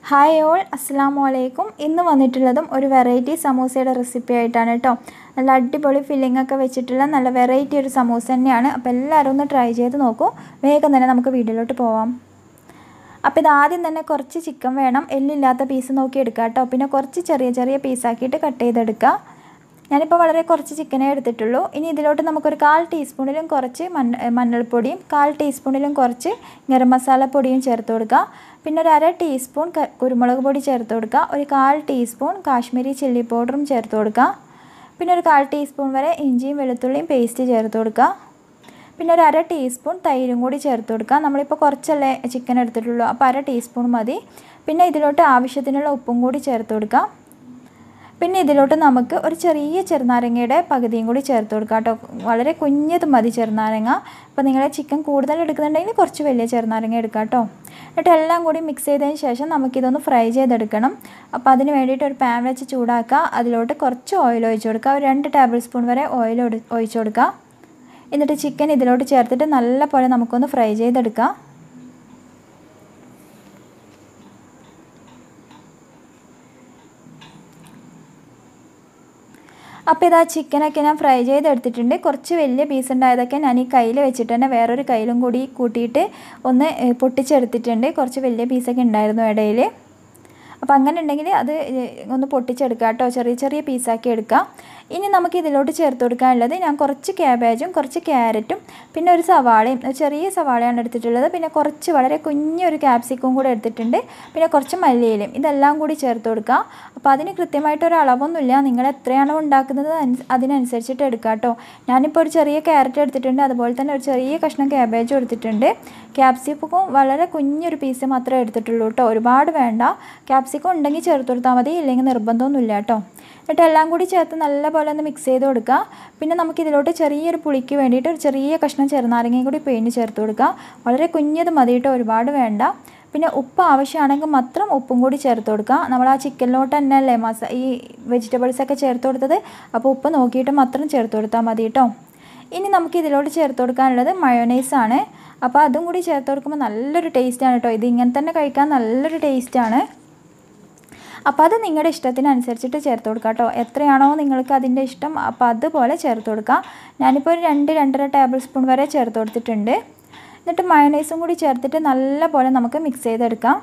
hi all അസ്സാം വലൈക്കും ഇന്ന് വന്നിട്ടുള്ളതും ഒരു വെറൈറ്റി സമൂസയുടെ റെസിപ്പി ആയിട്ടാണ് കേട്ടോ നല്ല അടിപൊളി ഫില്ലിംഗ് ഒക്കെ വെച്ചിട്ടുള്ള നല്ല വെറൈറ്റി ഒരു സമൂസ തന്നെയാണ് അപ്പോൾ എല്ലാവരും ഒന്ന് ട്രൈ ചെയ്ത് നോക്കൂ വേഗം തന്നെ നമുക്ക് വീഡിയോയിലോട്ട് പോവാം അപ്പോൾ ഇത് ആദ്യം തന്നെ കുറച്ച് ചിക്കൻ വേണം എല്ലില്ലാത്ത പീസ് നോക്കി എടുക്കുക കേട്ടോ പിന്നെ കുറച്ച് ചെറിയ ചെറിയ പീസാക്കിയിട്ട് കട്ട് ചെയ്തെടുക്കുക ഞാനിപ്പോൾ വളരെ കുറച്ച് ചിക്കനേ എടുത്തിട്ടുള്ളൂ ഇനി ഇതിലോട്ട് നമുക്കൊരു കാൽ ടീസ്പൂണിലും കുറച്ച് മഞ്ഞ മഞ്ഞൾപ്പൊടിയും കാൽ ടീസ്പൂണിലും കുറച്ച് ഗരം മസാല പൊടിയും ചേർത്ത് കൊടുക്കുക പിന്നെ ഒരു അര ടീസ്പൂൺ കുരുമുളക് പൊടി ചേർത്ത് കൊടുക്കുക ഒരു കാൽ ടീസ്പൂൺ കാശ്മീരി ചില്ലി പൗഡറും ചേർത്ത് കൊടുക്കുക പിന്നെ ഒരു കാൽ ടീസ്പൂൺ വരെ ഇഞ്ചിയും വെളുത്തുള്ളിയും പേസ്റ്റ് ചേർത്ത് കൊടുക്കുക പിന്നെ ഒരു അര ടീസ്പൂൺ തൈരും കൂടി ചേർത്ത് കൊടുക്കുക നമ്മളിപ്പോൾ കുറച്ചല്ലേ ചിക്കൻ എടുത്തിട്ടുള്ളൂ അപ്പോൾ അര ടീസ്പൂൺ മതി പിന്നെ ഇതിലോട്ട് ആവശ്യത്തിനുള്ള ഉപ്പും കൂടി ചേർത്ത് കൊടുക്കുക പിന്നെ ഇതിലോട്ട് നമുക്ക് ഒരു ചെറിയ ചെറുനാരങ്ങയുടെ പകുതിയും കൂടി ചേർത്ത് കൊടുക്കാം കേട്ടോ വളരെ കുഞ്ഞത് മതി ചെറുനാരങ്ങ അപ്പോൾ നിങ്ങൾ ചിക്കൻ കൂടുതൽ എടുക്കുന്നുണ്ടെങ്കിൽ കുറച്ച് വലിയ ചെറുനാരങ്ങ എടുക്കാം കേട്ടോ എന്നിട്ട് എല്ലാം കൂടി മിക്സ് ചെയ്തതിന് ശേഷം നമുക്കിതൊന്ന് ഫ്രൈ ചെയ്തെടുക്കണം അപ്പോൾ അതിന് വേണ്ടിയിട്ട് ഒരു പാൻ വെച്ച് ചൂടാക്കുക അതിലോട്ട് കുറച്ച് ഓയിൽ ഒഴിച്ച് കൊടുക്കുക ഒരു രണ്ട് ടേബിൾ സ്പൂൺ വരെ ഓയിൽ ഒഴിച്ച് കൊടുക്കുക എന്നിട്ട് ചിക്കൻ ഇതിലോട്ട് ചേർത്തിട്ട് നല്ല പോലെ നമുക്കൊന്ന് ഫ്രൈ ചെയ്തെടുക്കാം അപ്പോൾ ഇതാ ചിക്കനൊക്കെ ഞാൻ ഫ്രൈ ചെയ്തെടുത്തിട്ടുണ്ട് കുറച്ച് വലിയ പീസ് ഉണ്ടായതൊക്കെ ഞാൻ ഈ കയ്യിൽ വെച്ചിട്ട് തന്നെ വേറൊരു കയ്യിലും കൂടി കൂട്ടിയിട്ട് ഒന്ന് പൊട്ടിച്ചെടുത്തിട്ടുണ്ട് കുറച്ച് വലിയ പീസൊക്കെ ഉണ്ടായിരുന്നു ഇടയിൽ അപ്പോൾ അങ്ങനെ ഉണ്ടെങ്കിൽ അത് ഒന്ന് പൊട്ടിച്ചെടുക്കുക കേട്ടോ ചെറിയ ചെറിയ പീസാക്കി എടുക്കുക ഇനി നമുക്ക് ഇതിലോട്ട് ചേർത്ത് കൊടുക്കാനുള്ളത് ഞാൻ കുറച്ച് ക്യാബേജും കുറച്ച് ക്യാരറ്റും പിന്നെ ഒരു സവാളയും ചെറിയ സവാളയാണ് എടുത്തിട്ടുള്ളത് പിന്നെ കുറച്ച് വളരെ കുഞ്ഞൊരു ക്യാപ്സിക്കും കൂടെ എടുത്തിട്ടുണ്ട് പിന്നെ കുറച്ച് മല്ലിയിലും ഇതെല്ലാം കൂടി ചേർത്ത് കൊടുക്കുക അപ്പോൾ അതിന് കൃത്യമായിട്ടൊരു അളവൊന്നുമില്ല നിങ്ങൾ എത്രയാണോ ഉണ്ടാക്കുന്നത് അതിനനുസരിച്ചിട്ട് എടുക്കുക കേട്ടോ ഞാനിപ്പോൾ ഒരു ചെറിയ ക്യാരറ്റ് എടുത്തിട്ടുണ്ട് അതുപോലെ തന്നെ ഒരു ചെറിയ കഷ്ണം ക്യാബേജും എടുത്തിട്ടുണ്ട് ക്യാപ്സിക്കും വളരെ കുഞ്ഞൊരു പീസ് മാത്രമേ എടുത്തിട്ടുള്ളൂ കേട്ടോ ഒരുപാട് വേണ്ട ക്യാപ്സിക്കം ഉണ്ടെങ്കിൽ ചേർത്ത് കൊടുത്താൽ മതി ഇല്ലെങ്കിൽ നിർബന്ധമൊന്നുമില്ല കേട്ടോ എന്നിട്ട് എല്ലാം കൂടി ചേർത്ത് നല്ലപോലെ ഒന്ന് മിക്സ് ചെയ്ത് കൊടുക്കുക പിന്നെ നമുക്ക് ഇതിലോട്ട് ചെറിയൊരു പുളിക്ക് വേണ്ടിയിട്ട് ഒരു ചെറിയ കഷ്ണം ചെറുനാരങ്ങയും കൂടി പിഴിഞ്ഞ് ചേർത്ത് കൊടുക്കുക വളരെ കുഞ്ഞത് മതി കേട്ടോ ഒരുപാട് വേണ്ട പിന്നെ ഉപ്പ് ആവശ്യമാണെങ്കിൽ മാത്രം ഉപ്പും കൂടി ചേർത്ത് കൊടുക്കുക നമ്മൾ ആ ചിക്കനിലോട്ട് തന്നെ അല്ലേ മസ ഈ വെജിറ്റബിൾസൊക്കെ ചേർത്ത് കൊടുത്തത് അപ്പോൾ ഉപ്പ് നോക്കിയിട്ട് മാത്രം ചേർത്ത് കൊടുത്താൽ മതി കേട്ടോ ഇനി നമുക്ക് ഇതിലോട്ട് ചേർത്ത് കൊടുക്കാനുള്ളത് മയോനൈസാണ് അപ്പോൾ അതും കൂടി ചേർത്ത് കൊടുക്കുമ്പോൾ നല്ലൊരു ടേസ്റ്റാണ് കേട്ടോ ഇത് ഇങ്ങനെ തന്നെ കഴിക്കാൻ നല്ലൊരു ടേസ്റ്റാണ് അപ്പോൾ അത് നിങ്ങളുടെ ഇഷ്ടത്തിനനുസരിച്ചിട്ട് ചേർത്ത് കൊടുക്കുക കേട്ടോ എത്രയാണോ നിങ്ങൾക്ക് അതിൻ്റെ ഇഷ്ടം അപ്പോൾ അതുപോലെ ചേർത്ത് കൊടുക്കുക ഞാനിപ്പോൾ ഒരു രണ്ട് രണ്ടര ടേബിൾ സ്പൂൺ വരെ ചേർത്ത് കൊടുത്തിട്ടുണ്ട് എന്നിട്ട് മയണൈസും കൂടി ചേർത്തിട്ട് നല്ല പോലെ നമുക്ക് മിക്സ് ചെയ്തെടുക്കാം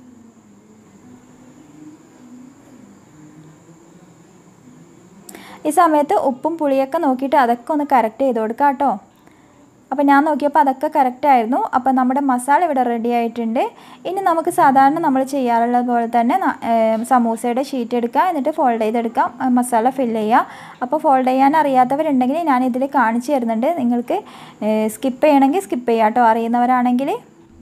ഈ സമയത്ത് ഉപ്പും പുളിയൊക്കെ നോക്കിയിട്ട് അതൊക്കെ ഒന്ന് കറക്റ്റ് ചെയ്ത് കൊടുക്കുക കേട്ടോ അപ്പോൾ ഞാൻ നോക്കിയപ്പോൾ അതൊക്കെ കറക്റ്റ് ആയിരുന്നു അപ്പോൾ നമ്മുടെ മസാല ഇവിടെ റെഡി ആയിട്ടുണ്ട് ഇനി നമുക്ക് സാധാരണ നമ്മൾ ചെയ്യാറുള്ളത് പോലെ തന്നെ സമൂസയുടെ ഷീറ്റ് എടുക്കുക എന്നിട്ട് ഫോൾഡ് ചെയ്തെടുക്കാം മസാല ഫില്ല് ചെയ്യുക അപ്പോൾ ഫോൾഡ് ചെയ്യാൻ അറിയാത്തവരുണ്ടെങ്കിൽ ഞാൻ ഇതിൽ കാണിച്ചു തരുന്നുണ്ട് നിങ്ങൾക്ക് സ്കിപ്പ് ചെയ്യണമെങ്കിൽ സ്കിപ്പ് ചെയ്യാം കേട്ടോ അറിയുന്നവരാണെങ്കിൽ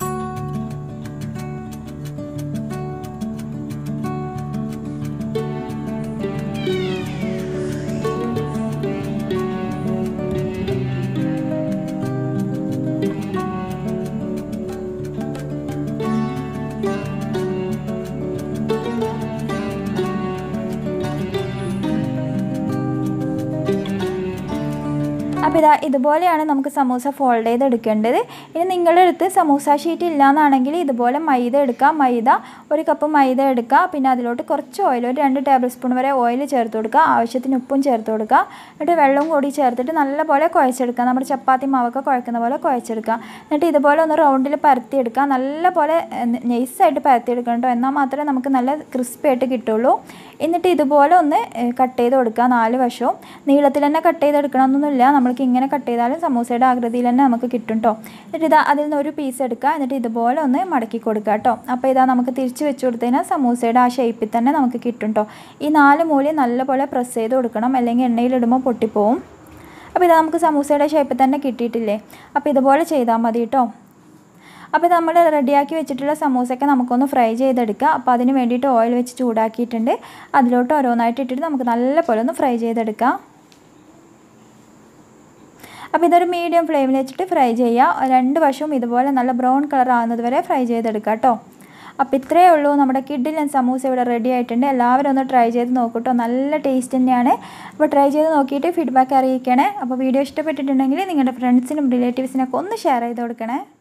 അപ്പോൾ ഇതാ ഇതുപോലെയാണ് നമുക്ക് സമൂസ ഫോൾഡ് ചെയ്ത് എടുക്കേണ്ടത് ഇനി നിങ്ങളുടെ അടുത്ത് സമൂസ ഷീറ്റ് ഇല്ലയെന്നാണെങ്കിൽ ഇതുപോലെ മൈദ എടുക്കുക മൈദ ഒരു കപ്പ് മൈദ എടുക്കുക പിന്നെ അതിലോട്ട് കുറച്ച് ഓയിൽ ഒരു രണ്ട് ടേബിൾ സ്പൂൺ വരെ ഓയിൽ ചേർത്ത് കൊടുക്കുക ആവശ്യത്തിന് ഉപ്പും ചേർത്ത് കൊടുക്കുക എന്നിട്ട് വെള്ളവും കൂടി ചേർത്തിട്ട് നല്ലപോലെ കുഴച്ചെടുക്കുക നമ്മുടെ ചപ്പാത്തി മാവൊക്കെ കുഴക്കുന്ന പോലെ കുഴച്ചെടുക്കുക എന്നിട്ട് ഇതുപോലെ ഒന്ന് റൗണ്ടിൽ പരത്തിയെടുക്കുക നല്ലപോലെ നെയ്സായിട്ട് പരത്തിയെടുക്കണം കേട്ടോ എന്നാൽ മാത്രമേ നമുക്ക് നല്ല ക്രിസ്പി ആയിട്ട് കിട്ടുള്ളൂ എന്നിട്ട് ഇതുപോലെ ഒന്ന് കട്ട് ചെയ്ത് കൊടുക്കുക നാല് വശവും നീളത്തിൽ തന്നെ കട്ട് ചെയ്തെടുക്കണമെന്നൊന്നുമില്ല നമ്മൾക്ക് ഇങ്ങനെ കട്ട് ചെയ്താലും സമൂസയുടെ ആകൃതിയിൽ തന്നെ നമുക്ക് കിട്ടും കേട്ടോ എന്നിട്ട് ഇതാ അതിൽ നിന്ന് ഒരു പീസ് എടുക്കുക എന്നിട്ട് ഇതുപോലെ ഒന്ന് മടക്കി കൊടുക്കുക കേട്ടോ അപ്പോൾ ഇതാ നമുക്ക് തിരിച്ച് വെച്ച് കൊടുത്തു കഴിഞ്ഞാൽ സമൂസയുടെ ആ ഷേപ്പിൽ തന്നെ നമുക്ക് കിട്ടും കേട്ടോ ഈ നാല് മൂലയും നല്ലപോലെ പ്രസ് ചെയ്ത് കൊടുക്കണം അല്ലെങ്കിൽ എണ്ണയിലിടുമ്പോൾ പൊട്ടിപ്പോവും അപ്പോൾ ഇതാ നമുക്ക് സമൂസയുടെ ഷേപ്പിൽ തന്നെ കിട്ടിയിട്ടില്ലേ അപ്പോൾ ഇതുപോലെ ചെയ്താൽ മതി കേട്ടോ അപ്പോൾ നമ്മൾ റെഡിയാക്കി വെച്ചിട്ടുള്ള സമൂസയൊക്കെ നമുക്കൊന്ന് ഫ്രൈ ചെയ്തെടുക്കുക അപ്പോൾ അതിന് വേണ്ടിയിട്ട് ഓയിൽ വെച്ച് ചൂടാക്കിയിട്ടുണ്ട് അതിലോട്ട് ഓരോന്നായിട്ട് ഇട്ടിട്ട് നമുക്ക് നല്ല പോലെ ഒന്ന് ഫ്രൈ ചെയ്തെടുക്കാം അപ്പോൾ ഇതൊരു മീഡിയം ഫ്ലെയിമിൽ വെച്ചിട്ട് ഫ്രൈ ചെയ്യുക രണ്ട് വശവും ഇതുപോലെ നല്ല ബ്രൗൺ കളർ ആകുന്നത് വരെ ഫ്രൈ ചെയ്തെടുക്കുക കേട്ടോ അപ്പോൾ ഇത്രയേ ഉള്ളൂ നമ്മുടെ കിഡിലൻ സമൂസ ഇവിടെ റെഡി ആയിട്ടുണ്ട് എല്ലാവരും ഒന്ന് ട്രൈ ചെയ്ത് നോക്കൂട്ടോ നല്ല ടേസ്റ്റ് തന്നെയാണ് അപ്പോൾ ട്രൈ ചെയ്ത് നോക്കിയിട്ട് ഫീഡ്ബാക്ക് അറിയിക്കണേ അപ്പോൾ വീഡിയോ ഇഷ്ടപ്പെട്ടിട്ടുണ്ടെങ്കിൽ നിങ്ങളുടെ ഫ്രണ്ട്സിനും റിലേറ്റീവ്സിനൊക്കെ ഒന്ന് ഷെയർ ചെയ്ത് കൊടുക്കണേ